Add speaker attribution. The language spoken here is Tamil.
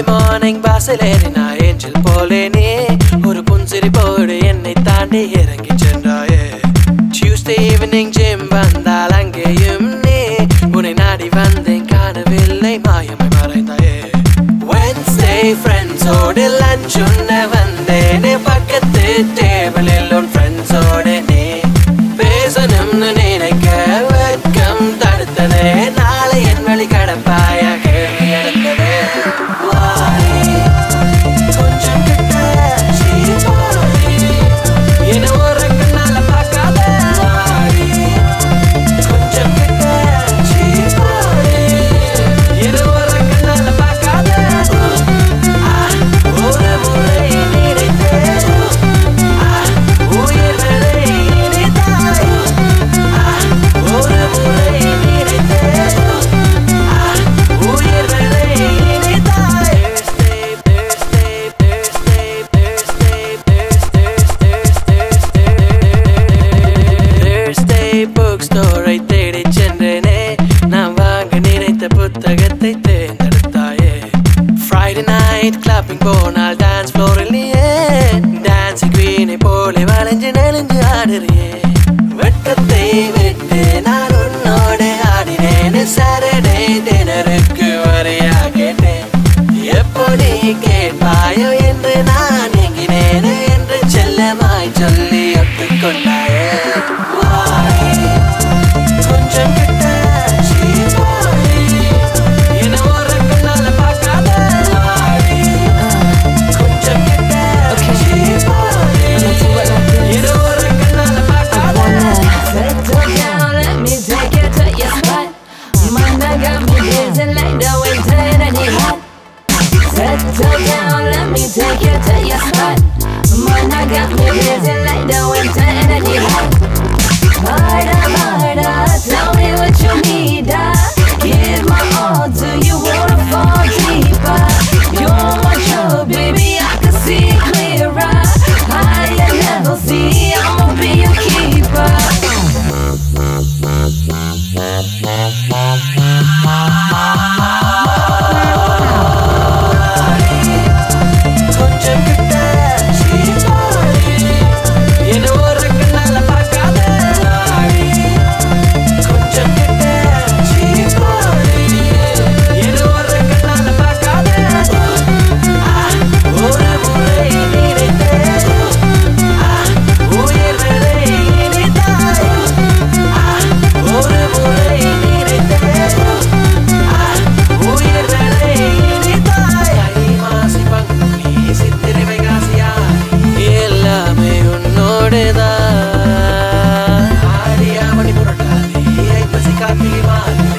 Speaker 1: மார்னிங் பாசலேறி நான் ஏஞ்சல் போலே நீ ஒரு புன்சிரிப்போடு என்னை தாண்டி இறங்கி சென்றாயே டியூஸ்டே ஈவினிங் ஜிம் வந்தால் அங்கேயும் நீ உன்னை நாடி வந்தேன் காணவில்லை மாயமை மறைந்தாயே வென்ஸ்டே ஃப்ரெண்ட்ஸோடு லஞ்ச் உண்ண வந்தேனே பக்கத்து டேபிளில் உன் ஃப்ரெண்ட்ஸோடு நீ பேசணும்னு நினைக்க வெட்கம் தடுத்ததே நாளை என் வழி கடப்பாயா கேள்வி எழுந்ததே வாரி, கொஞ்சம் கிட்ட சீப்பாரி, என்னை ஒரு கண்ணால பார்க்காத வாரி, கொஞ்சம் கிட்ட சீப்பாரி, என்னை ஒரு கண்ணால பார்க்காத ஆ, ஒரு முறை நினைத்தேன் ஆ, உயிர் வரை இனிதாய் ஒரு முறை நினைத்தேன் உயிர் வரை இனிதாய் Thursday bookstore-ஐ தேடிச் சென்றேனே நான் வாங்க நினைத்த புத்தகத்தை தேர்ந்தெடுத்தாயே Friday night clubbing போனால் டான்ஸ் ஃப்ளோரில் நீயே டான்ஸ் குவீனை போல வளைஞ்சு நெளிஞ்சு ஆடுறியே வெட்டத்தை விட்டு நான் உன்னோடு ஆடினேன் சாட்டர்டே டினருக்கு வரையா கேட்டேன் எப்போ நீ கேட்பாயோ என்று நான் எங்கினேன் என்று செல்லமாய் சொல்லி ஒத்துக்கொண்டாயே வாரி, கொஞ்சம் கிட்ட சீப்பாரி, என்னை ஒரு கண்ணால பார்க்காத வாரி, கொஞ்சம் கிட்ட சீப்பாரி, என்னை ஒரு கண்ணால பார்க்காத
Speaker 2: Settle down, let me take you to your spot. Man, I got me blazing like the winter in the hot. Settle down, let me take you to your spot. Man, I got me blazing like the winter in the hot. Harder, harder, tell me what you need. I give my all to you, wanna fall deeper. You're my trouble, baby, I can see clearer. Higher level, see, I'ma be your keeper.
Speaker 1: கொஞ்சம் கிட்ட சீப்பாரி, என்னை ஒரு கண்ணால பார்க்காத வாரி, கொஞ்சம் கிட்ட சீப்பாரி, என்னை ஒரு கண்ணால பார்க்காத ஆ, ஒரு முறை நினைத்தேன் ஆ, உயிர் வரை இனிதாய் ஆ, ஒரு முறை நினைத்தேன் ஆ, உயிர் வரை இனிதாய் ஐ மாசி பங்குனி சித்திரை வைகாசியா எல்லாமே உன்னோடுதான் ஆடியா மணி புரட்டாதி ஐப்பசி கார்த்திகை மாதம்